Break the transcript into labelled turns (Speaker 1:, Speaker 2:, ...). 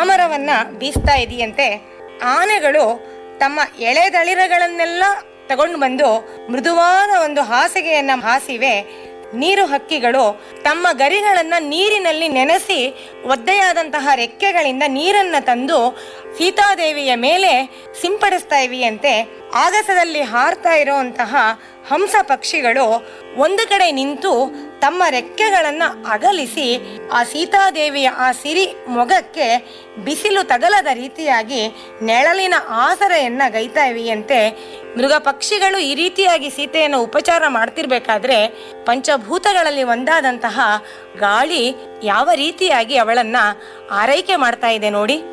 Speaker 1: ಚಾಮರವನ್ನ ಬೀಸ್ತಾ ಇದೆಯಂತೆ ಆನೆಗಳು ತಮ್ಮ ಎಳೆದಳಿರಗಳನ್ನೆಲ್ಲ ತಗೊಂಡು ಬಂದು ಮೃದುವಾದ ಒಂದು ಹಾಸಿಗೆಯನ್ನ ಹಾಸಿವೆ ನೀರು ಹಕ್ಕಿಗಳು ತಮ್ಮ ಗರಿಗಳನ್ನ ನೀರಿನಲ್ಲಿ ನೆನೆಸಿ ಒದ್ದೆಯಾದಂತಹ ರೆಕ್ಕೆಗಳಿಂದ ನೀರನ್ನ ತಂದು ಸೀತಾದೇವಿಯ ಮೇಲೆ ಸಿಂಪಡಿಸ್ತಾ ಇವೆಯಂತೆ ಆಗಸದಲ್ಲಿ ಹಾರ್ತಾ ಇರುವಂತಹ ಹಂಸ ಪಕ್ಷಿಗಳು ಒಂದು ಕಡೆ ನಿಂತು ತಮ್ಮ ರೆಕ್ಕೆಗಳನ್ನ ಅಗಲಿಸಿ ಆ ಸೀತಾದೇವಿಯ ಆ ಸಿರಿ ಮೊಗಕ್ಕೆ ಬಿಸಿಲು ತಗಲದ ರೀತಿಯಾಗಿ ನೆಳಲಿನ ಆಸರೆಯನ್ನ ಗೈತಾ ಇವೆಯಂತೆ ಮೃಗ ಪಕ್ಷಿಗಳು ಈ ರೀತಿಯಾಗಿ ಸೀತೆಯನ್ನು ಉಪಚಾರ ಮಾಡ್ತಿರ್ಬೇಕಾದ್ರೆ ಪಂಚಭೂತಗಳಲ್ಲಿ ಒಂದಾದಂತಹ ಗಾಳಿ ಯಾವ ರೀತಿಯಾಗಿ ಅವಳನ್ನ ಆರೈಕೆ ಮಾಡ್ತಾ ಇದೆ ನೋಡಿ